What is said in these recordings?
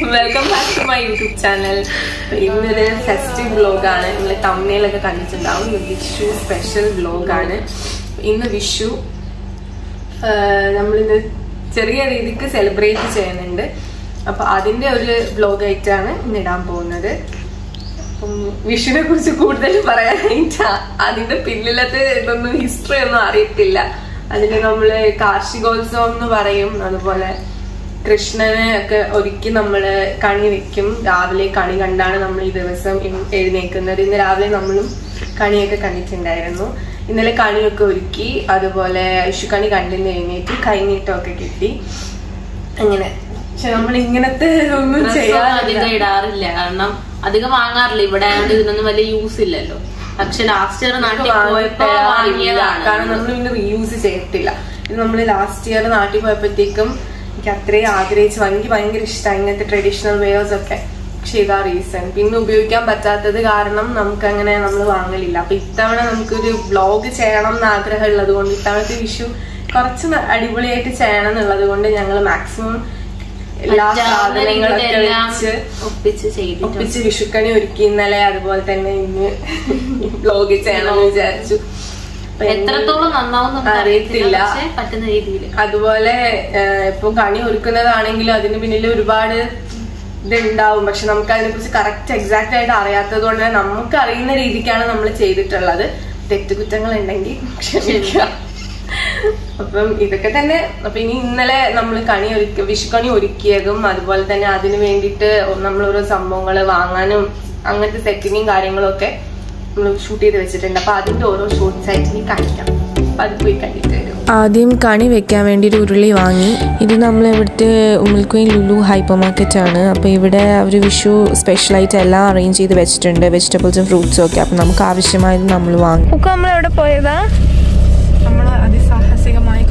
Welcome back to my YouTube channel ഇന്നൊരു festive വ്ലോഗാണ് നിങ്ങൾ തമ്മിലൊക്കെ കണ്ടിട്ടുണ്ടാവും ഇത് വിഷു സ്പെഷ്യൽ വ്ലോഗാണ് ഇന്ന് വിഷു ആഹ് നമ്മളിന്ന് ചെറിയ രീതിക്ക് സെലിബ്രേറ്റ് ചെയ്യുന്നുണ്ട് അപ്പൊ അതിന്റെ ഒരു വ്ലോഗായിട്ടാണ് ഇന്ന് ഇടാൻ പോകുന്നത് അപ്പം വിഷുവിനെ കുറിച്ച് കൂടുതൽ പറയാനായിട്ട് അതിന്റെ പിന്നിലത്തെ ഇതൊന്നും ഹിസ്റ്ററി ഒന്നും അറിയത്തില്ല അതിന് നമ്മള് കാർഷികോത്സവം എന്ന് പറയും അതുപോലെ കൃഷ്ണനെ ഒക്കെ ഒരുക്കി നമ്മള് കണി വെക്കും രാവിലെ കണി കണ്ടാണ് നമ്മൾ ഈ ദിവസം ഇൻ- എഴുന്നേക്കുന്നത് ഇന്ന് രാവിലെ നമ്മളും കണിയൊക്കെ കണ്ടിട്ടുണ്ടായിരുന്നു ഇന്നലെ കണിയൊക്കെ ഒരുക്കി അതുപോലെ വിഷുക്കണി കണ്ടിന്ന് എഴുന്നേറ്റ് കൈനീട്ടമൊക്കെ കിട്ടി അങ്ങനെ പക്ഷെ നമ്മൾ ഇങ്ങനത്തെ ഒന്നും ഡ്രസ്സൊന്നും ചെയ്യാറില്ല അധികം ഇടാറില്ല കാരണം അധികം വാങ്ങാറില്ല ഇവിടെ ആയതുകൊണ്ട് ഇതിനൊന്നും വലിയ യൂസ് ഇല്ലല്ലോ പക്ഷെ ലാസ്റ്റ് ഇയർ നാട്ടിൽ പോയപ്പോ വാങ്ങിയതാണ് കാരണം നമ്മൾ പിന്നെ റീയൂസ് ചെയ്യത്തില്ല ഇത് നമ്മൾ ലാസ്റ്റ് ഇയർ നാട്ടിൽ പോയപ്പോഴത്തേക്കും എനിക്ക് അത്രയും ആഗ്രഹിച്ച് എനിക്ക് ഭയങ്കര ഇഷ്ടമായി ഇങ്ങനത്തെ ട്രഡീഷണൽ വെയേഴ്സ് ഒക്കെ പക്ഷെ ഇതാ റീസൺ പിന്നെ ഉപയോഗിക്കാൻ പറ്റാത്തത് കാരണം നമുക്ക് അങ്ങനെ നമ്മൾ വാങ്ങലില്ല അപ്പൊ ഇത്തവണ നമുക്കൊരു വ്ലോഗ് ചെയ്യണം എന്ന് ആഗ്രഹം ഉള്ളത് കൊണ്ട് ഇത്തവണത്തെ വിഷു കുറച്ച് ന- അടിപൊളിയായിട്ട് ചെയ്യണം എന്നുള്ളത് കൊണ്ട് ഞങ്ങൾ മാക്സിമം എല്ലാ പറ്റാവുന്ന സാധനങ്ങളൊക്കെ രീതിയിലെല്ലാം വെച്ച് ഒപ്പിച്ച് ചെയ്തിട്ടുണ്ട് ഒപ്പിച്ച് വിഷുക്കണി ഒരുക്കി ഇന്നലെ അതുപോലെ തന്നെ ഇന്ന് ബ്ലോഗ് ചെയ്യണമെന്ന് വിചാരിച്ചു അപ്പൊ എത്രത്തോളം നന്നാവും നമുക്ക് അറിയത്തില്ല. അറിയത്തില്ല പക്ഷെ പറ്റുന്ന രീതിയിൽ അതുപോലെ ഏഹ്, ഇപ്പൊ കണി ഒരുക്കുന്നതാണെങ്കിലും അതിന് പിന്നിൽ ഒരുപാട് ഇതുണ്ടാവും പക്ഷെ നമുക്ക് അതിനെ കുറിച്ച് കറക്റ്റ് എക്സാക്ട് ആയിട്ട് അറിയാത്തത് കൊണ്ട് തന്നെ നമുക്ക് അറിയുന്ന രീതിക്കാണ് നമ്മൾ ചെയ്തിട്ടുള്ളത് തെറ്റുകുറ്റങ്ങൾ ഉണ്ടെങ്കിൽ ക്ഷമിക്കുക അപ്പം ഇതൊക്കെ തന്നെ അപ്പൊ ഇനി ഇന്നലെ നമ്മൾ കണി ഒരുക്കി വിഷുക്കണി ഒരുക്കിയതും അതുപോലെ തന്നെ അതിന് വേണ്ടിയിട്ട് നമ്മൾ ഓരോ സംഭവങ്ങൾ വാങ്ങാനും അങ്ങനത്തെ സെറ്റിങ്ങും കാര്യങ്ങളും ഒക്കെ നമ്മൾ ഷൂട്ട് ചെയ്ത് വെച്ചിട്ടുണ്ട് അപ്പൊ അതിന്റെ ഓരോ ഷോർട്സ് ആയിട്ട് ഇനി കാണിക്കാം അപ്പൊ അത് പോയി കണ്ടിട്ട് വരും ആദ്യം കണി വെക്കാൻ വേണ്ടി ഒരു ഉരുളി വാങ്ങി ഇത് നമ്മൾ ഇവിടുത്തെ ഉമ്മൽക്കുവൻ ലുലു ഹൈപ്പർ മാർക്കറ്റ് ആണ് അപ്പോൾ ഇവിടെ അവർ വിഷു സ്പെഷ്യലായിട്ട് എല്ലാം അറേഞ്ച് ചെയ്ത് വെച്ചിട്ടുണ്ട് വെജിറ്റബിൾസും ഫ്രൂട്ട്സും ഒക്കെ അപ്പോൾ നമുക്ക് ആവശ്യമായത് നമ്മൾ വാങ്ങി ഒക്കെ നമ്മൾ എവിടെ പോയതാ നമ്മൾ അതിസാഹസികമായി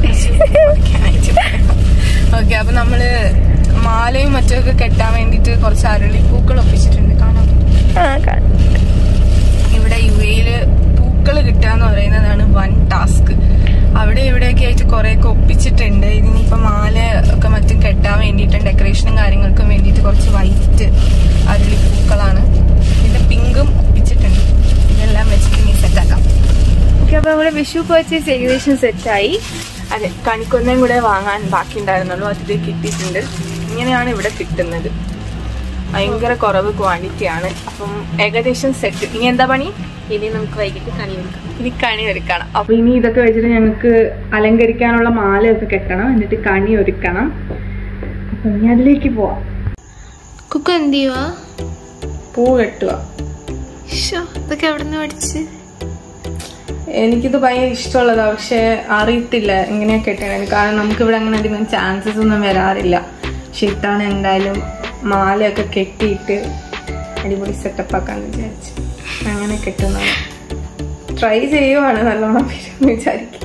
ഓക്കെ അപ്പൊ നമ്മള് മാലയും മറ്റൊക്കെ കെട്ടാൻ വേണ്ടിട്ട് കുറച്ച് അരളി പൂക്കൾ ഒപ്പിച്ചിട്ടുണ്ട് കാണാം ഇവിടെ യു എയില് പൂക്കൾ കിട്ടുക എന്ന് പറയുന്നതാണ് വൺ ടാസ്ക് അവിടെ ഇവിടെയൊക്കെ ആയിട്ട് കുറെ ഒക്കെ ഒപ്പിച്ചിട്ടുണ്ട് ഇതിനിപ്പോ മാല ഒക്കെ മറ്റും കെട്ടാൻ വേണ്ടിയിട്ടും ഡെക്കറേഷനും കാര്യങ്ങൾക്കും വേണ്ടിയിട്ട് കുറച്ച് വൈറ്റ് അരളി പൂക്കളാണ് ഇതിന്റെ പിങ്കും ഒപ്പിച്ചിട്ടുണ്ട് ഇതെല്ലാം വെച്ചിട്ട് ഇനി സെറ്റാക്കാം ഓക്കെ അപ്പൊ നമ്മുടെ വിഷു പർച്ചേസ് ഏകദേശം സെറ്റായി അതെ കണിക്കൊന്നയും കൂടെ വാങ്ങാൻ ബാക്കി ഉണ്ടായിരുന്നുള്ളൂ അത് കിട്ടിയിട്ടുണ്ട് ഇങ്ങനെയാണ് ഇവിടെ കിട്ടുന്നത് ഭയങ്കര കുറവ് ക്വാണ്ടിറ്റി ആണ് അപ്പം ഏകദേശം സെറ്റ് ഇനി എന്താ പണി ഇനി നമുക്ക് വൈകിട്ട് കണി വെക്കാം ഇനി കണി ഒരുക്കണം അപ്പൊ ഇനി ഇതൊക്കെ വെച്ചിട്ട് ഞങ്ങൾക്ക് അലങ്കരിക്കാനുള്ള മാലയൊക്കെ കെട്ടണം എന്നിട്ട് കണി ഒരുക്കണം അപ്പൊ ഇനി അതിലേക്ക് പോവാം കുക്കു എന്ത് ചെയ്യുവാ പൂ കെട്ടുക ഇതൊക്കെ എവിടെ നിന്ന് പഠിച്ച് എനിക്കിത് ഭയങ്കര ഇഷ്ടമുള്ളതാ പക്ഷെ അറിയത്തില്ല എങ്ങനെയാ കെട്ടണത് കാരണം നമുക്ക് ഇവിടെ അങ്ങനെ അധികം ചാൻസസ് ഒന്നും വരാറില്ല പക്ഷെ ഇട്ടാണ് എന്തായാലും മാലയൊക്കെ കെട്ടിയിട്ട് അടിപൊളി സെറ്റപ്പ് ആക്കാന്ന് വിചാരിച്ചു അങ്ങനെ കെട്ടുന്നതാണ് ട്രൈ ചെയ്യുവാണ് നല്ലോണം വരുമെന്ന് വിചാരിക്കും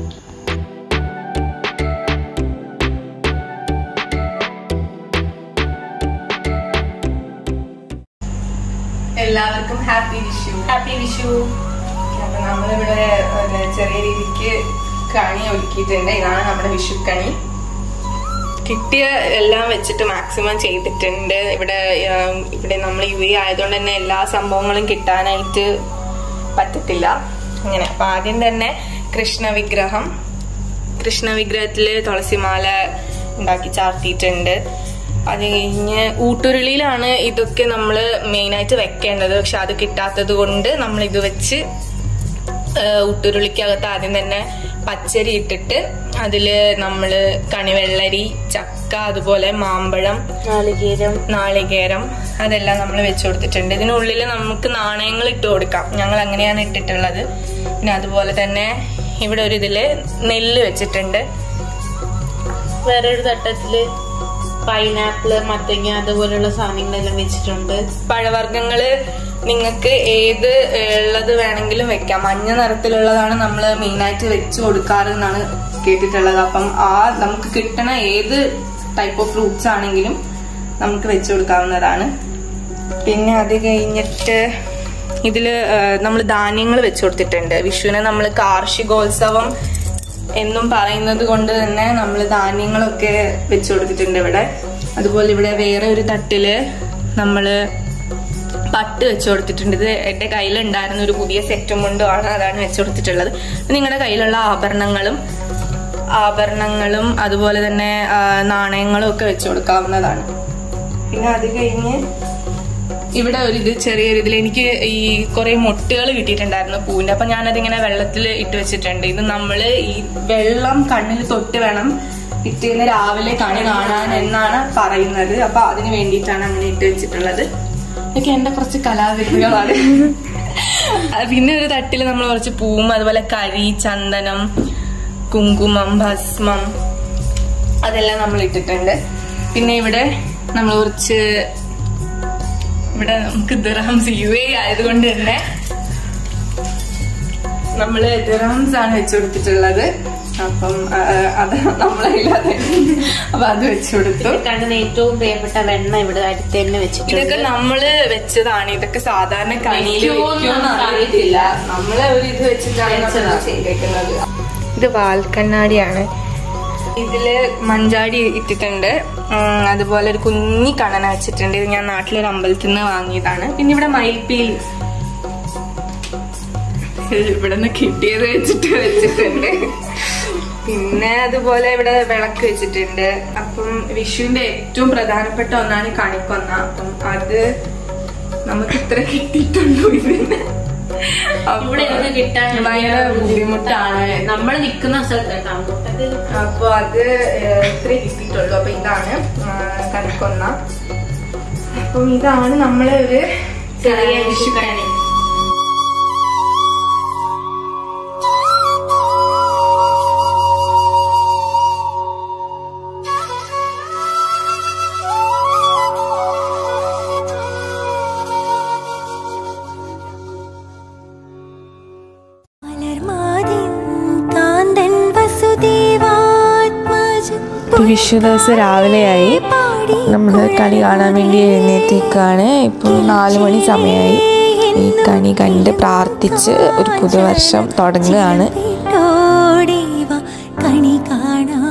എല്ലാവർക്കും ഹാപ്പി വിഷു ഹാപ്പി വിഷു അപ്പൊ നമ്മളിവിടെ ഒരു ചെറിയ രീതിക്ക് കണി ഒരുക്കിയിട്ടുണ്ട് ഇതാണ് നമ്മുടെ വിഷുക്കണി കിട്ടിയ എല്ലാം വെച്ചിട്ട് മാക്സിമം ചെയ്തിട്ടുണ്ട് ഇവിടെ ആം, ഇവിടെ നമ്മൾ യു എ ആയതുകൊണ്ട് തന്നെ എല്ലാ സംഭവങ്ങളും കിട്ടാനായിട്ട് പറ്റത്തില്ല അങ്ങനെ അപ്പൊ ആദ്യം തന്നെ കൃഷ്ണ വിഗ്രഹം കൃഷ്ണ വിഗ്രഹത്തില് തുളസിമാല ഉണ്ടാക്കി ചാർത്തിയിട്ടുണ്ട് അത് കഴിഞ്ഞ് ഊട്ടുരുളിയിലാണ് ഇതൊക്കെ നമ്മൾ മെയിനായിട്ട് വെക്കേണ്ടത് പക്ഷെ അത് കിട്ടാത്തത് കൊണ്ട് നമ്മൾ ഇത് വെച്ച് ഏഹ് ഊട്ടുരുളിക്കകത്ത് ആദ്യം തന്നെ പച്ചരി ഇട്ടിട്ട് അതില് നമ്മള് കണിവെള്ളരി ചക്ക അതുപോലെ മാമ്പഴം നാളികേരം നാളികേരം അതെല്ലാം നമ്മൾ വെച്ച് കൊടുത്തിട്ടുണ്ട് ഇതിനുള്ളിൽ നമുക്ക് നാണയങ്ങൾ ഇട്ട് കൊടുക്കാം ഞങ്ങൾ അങ്ങനെയാണ് ഇട്ടിട്ടുള്ളത് പിന്നെ അതുപോലെ തന്നെ ഇവിടെ ഒരു ഇതില് നെല്ല് വെച്ചിട്ടുണ്ട് വേറൊരു തട്ടത്തില് പൈനാപ്പിള് മത്തങ്ങ അതുപോലുള്ള സാധനങ്ങളെല്ലാം വെച്ചിട്ടുണ്ട് പഴവർഗ്ഗങ്ങള് നിങ്ങൾക്ക് ഏത് ഉള്ളത് വേണമെങ്കിലും വെക്കാം മഞ്ഞ നിറത്തിലുള്ളതാണ് നമ്മൾ മെയിനായിട്ട് വെച്ച് കൊടുക്കാറ് എന്നാണ് കേട്ടിട്ടുള്ളത് അപ്പം ആ നമുക്ക് കിട്ടണ ഏത് ടൈപ്പ് ഓഫ് ഫ്രൂട്ട്സ് ആണെങ്കിലും നമുക്ക് വെച്ച് കൊടുക്കാവുന്നതാണ് പിന്നെ അത് കഴിഞ്ഞിട്ട് ഇതില് നമ്മൾ ധാന്യങ്ങൾ വെച്ച് കൊടുത്തിട്ടുണ്ട് വിഷുവിന് നമ്മൾ കാർഷികോത്സവം എന്നും പറയുന്നത് കൊണ്ട് തന്നെ നമ്മൾ ധാന്യങ്ങളൊക്കെ വെച്ചു കൊടുത്തിട്ടുണ്ട് ഇവിടെ അതുപോലെ ഇവിടെ വേറെ ഒരു തട്ടില് നമ്മള് പട്ട് വെച്ചു കൊടുത്തിട്ടുണ്ട് ഇത് എൻ്റെ കയ്യിലുണ്ടായിരുന്ന ഒരു പുതിയ സെറ്റും മുണ്ടുമാണ് അതാണ് വെച്ചു കൊടുത്തിട്ടുള്ളത് നിങ്ങളുടെ കയ്യിലുള്ള ആഭരണങ്ങളും ആഭരണങ്ങളും അതുപോലെ തന്നെ ആ, നാണയങ്ങളും ഒക്കെ വെച്ചു കൊടുക്കാവുന്നതാണ് പിന്നെ അത് കഴിഞ്ഞ് ഇവിടെ ഒരു ഇത് ചെറിയൊരു ഇതിൽ എനിക്ക് ഈ കുറെ മുട്ടുകൾ കിട്ടിയിട്ടുണ്ടായിരുന്നു പൂവിന്റെ അപ്പൊ ഞാനതിങ്ങനെ വെള്ളത്തിൽ ഇട്ട് വെച്ചിട്ടുണ്ട് ഇത് നമ്മള് ഈ വെള്ളം കണ്ണിൽ തൊട്ട് വേണം പിറ്റേന്ന് രാവിലെ കണി കാണാൻ എന്നാണ് പറയുന്നത് അപ്പൊ അതിന് വേണ്ടിയിട്ടാണ് അങ്ങനെ ഇട്ട് വെച്ചിട്ടുള്ളത് ഇതൊക്കെ എന്റെ കുറച്ച് കലാവിരുദ്ധകളാണ് പിന്നെ ഒരു തട്ടിൽ നമ്മൾ കുറച്ച് പൂവും അതുപോലെ കരി ചന്ദനം കുങ്കുമം ഭസ്മം അതെല്ലാം നമ്മൾ ഇട്ടിട്ടുണ്ട് പിന്നെ ഇവിടെ നമ്മൾ കുറച്ച് ഇവിടെ നമുക്ക് ദിർഹംസ് യു എ ആയതുകൊണ്ട് തന്നെ നമ്മള് ദിർഹംസ് ആണ് വെച്ചു കൊടുത്തിട്ടുള്ളത് അപ്പം ആ, അത് നമ്മളല്ലാതെ അപ്പൊ അത് വെച്ചു കൊടുത്തു കണ്ണിന് ഏറ്റവും പ്രിയപ്പെട്ട വെണ്ണ ഇവിടെ അടുത്ത് തന്നെ വെച്ചിട്ടുണ്ട് ഇതൊക്കെ നമ്മള് വെച്ചതാണ് ഇതൊക്കെ സാധാരണ കണിയിൽ വെക്കുമോന്ന് അറിയത്തില്ല നമ്മളെ ഒരു ഇത് വെച്ചിട്ടാണ് നമ്മൾ ചെയ്തേക്കുന്നത് ഇത് വാൽക്കണ്ണാടിയാണ് ഇതില് മഞ്ചാടി ഇട്ടിട്ടുണ്ട് ഉം, അതുപോലെ ഒരു കുഞ്ഞി കണന വെച്ചിട്ടുണ്ട് ഇത് ഞാൻ നാട്ടിലൊരു അമ്പലത്തിൽ നിന്ന് വാങ്ങിയതാണ് പിന്നെ ഇവിടെ മയിൽപ്പീലി ഇവിടെ നിന്ന് കിട്ടിയത് വെച്ചിട്ട് വെച്ചിട്ടുണ്ട് പിന്നെ അതുപോലെ ഇവിടെ വിളക്ക് വെച്ചിട്ടുണ്ട് അപ്പം വിഷുവിന്റെ ഏറ്റവും പ്രധാനപ്പെട്ട ഒന്നാണ് കണിക്കൊന്ന അപ്പം അത് നമുക്ക് ഇത്ര കിട്ടിയിട്ടുള്ളൂ ഇതിന് അപ്പൊ ഇവിടെ ഇരുന്ന് കിട്ടാൻ ഭയങ്കര ബുദ്ധിമുട്ടാണ് നമ്മൾ നിൽക്കുന്ന സ്ഥലത്ത് അങ്ങോട്ടൊക്കെ അപ്പൊ അത് ഏഹ്, ഇത്രേ കിട്ടിയിട്ടുള്ളൂ അപ്പൊ ഇതാണ് ആ, കണിക്കൊന്ന അപ്പം ഇതാണ് നമ്മളെ ഒരു ചെറിയ വിഷുക്കണി മലർമാതിൻ കാന്തൻ വസുദേവാത്മജൻ ഇപ്പോൾ വിഷു ദിവസം രാവിലെയായി നമ്മൾ കണി കാണാൻ വേണ്ടി എഴുന്നേറ്റേക്കാണ് ഇപ്പോൾ നാല് മണി സമയമായി ഈ കണി കണ്ട് പ്രാർത്ഥിച്ച് ഒരു പുതുവർഷം തുടങ്ങുകയാണ് ഓടിവ കണി കാണാ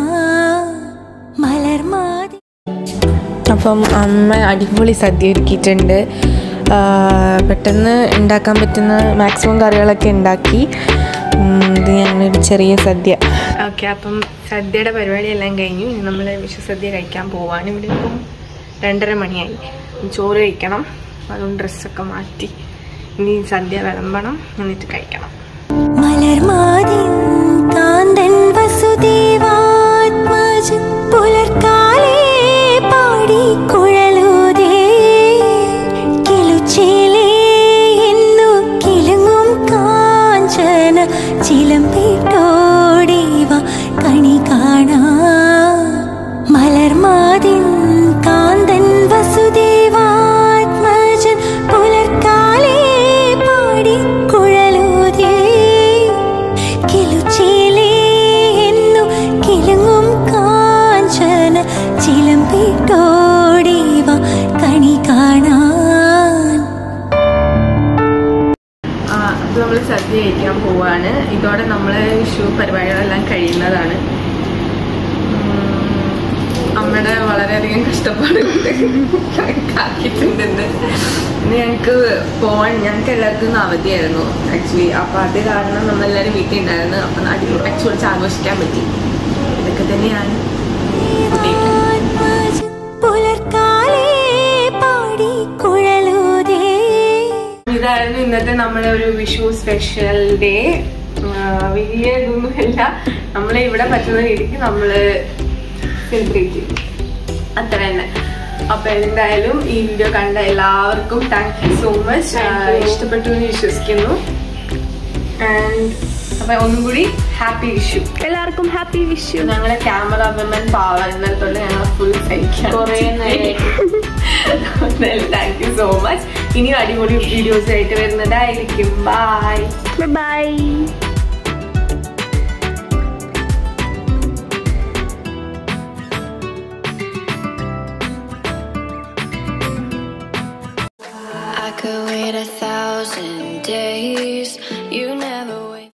മലർമാതി അപ്പം അമ്മ അടിപൊളി സദ്യ ഒരുക്കിയിട്ടുണ്ട് ആ, പെട്ടെന്ന് ഉണ്ടാക്കാൻ പറ്റുന്ന മാക്സിമം കറികളൊക്കെ ഉണ്ടാക്കി ഉം, ഇത് ഞങ്ങളൊരു ചെറിയ സദ്യ ഓക്കെ അപ്പം സദ്യയുടെ പരിപാടിയെല്ലാം കഴിഞ്ഞു ഇനി നമ്മൾ വിഷു സദ്യ കഴിക്കാൻ പോവാണ് ഇവിടെ ഇപ്പം രണ്ടര മണിയായി ഇനി ചോറ് കഴിക്കണം അതുകൊണ്ട് ഡ്രസ്സൊക്കെ മാറ്റി ഇനി സദ്യ വിളമ്പണം എന്നിട്ട് കഴിക്കണം മലർമാതിൻ കാന്തൻ വസുദേവാത്മജൻ പുലർക്കാലേ പാടി കുഴലൂതേ കിളുച്ചേലേ എന്നു കിലുങ്ങും കാഞ്ചന ചിലമ്പിട്ടോടിവ കണി കാണാ മലർമാതിൻ കാന്തൻ വസുദേവാത്മജൻ പുലർക്കാലേ പാടി കുഴലൂതേ കിളുച്ചേലേ എന്നു കിലുങ്ങും കാഞ്ചന ചിലമ്പിട്ടോടിവ കണി കാണാൻ അപ്പോൾ നമ്മൾ സദ്യ കഴിക്കാൻ പോവാണ് ഇതോടെ നമ്മൾ വിഷു പരിപാടികളെല്ലാം കഴിയുന്നതാണ് ഉം, അമ്മയുടെ വളരെയധികം കഷ്ടപ്പാടുണ്ട് കാക്കിയിട്ടുണ്ട് ഇന്ന് ഇന്ന് ഞങ്ങൾക്ക് പോവാൻ ഞങ്ങൾക്ക് എല്ലാവർക്കും ഇന്ന് അവധിയായിരുന്നു ആക്ച്വലി അപ്പോൾ അത് കാരണം നമ്മളെല്ലാവരും വീട്ടിൽ ഉണ്ടായിരുന്നു അപ്പം അടിപൊളി വെച്ച് വിളിച്ച് ആഘോഷിക്കാൻ പറ്റി ഇതൊക്കെ തന്നെയാണ് ആത്മജൻ പുലർക്കാലേ പാടി കുഴലൂതേ ഇതായിരുന്നു ഇന്നത്തെ നമ്മുടെ ഒരു വിഷു സ്പെഷ്യൽ ഡേ വലിയ ഇതൊന്നുമില്ല നമ്മളെ ഇവിടെ പറ്റുന്ന രീതിക്ക് നമ്മള് സെലിബ്രേറ്റ് ചെയ്തു അത്ര തന്നെ അപ്പൊ എന്തായാലും ഈ വീഡിയോ കണ്ട എല്ലാവർക്കും താങ്ക് യു സോ മച്ച് ഇഷ്ടപ്പെട്ടു എന്ന് വിശ്വസിക്കുന്നു ആൻഡ് അപ്പൊ ഒന്നും കൂടി ഹാപ്പി വിഷു എല്ലാവർക്കും ഹാപ്പി വിഷു ഞങ്ങളെ ക്യാമറാമാൻ പാവ ഇന്നലെ തൊട്ട് ഞങ്ങൾ ഫുൾ സഹിക്കാം കുറേ നേരമായിട്ട് താങ്ക് യു സോ മച്ച് ഇനി അടിപൊളി വീഡിയോസ് ആയിട്ട് വരുന്നതായിരിക്കും bye bye I could wait a thousand days. You never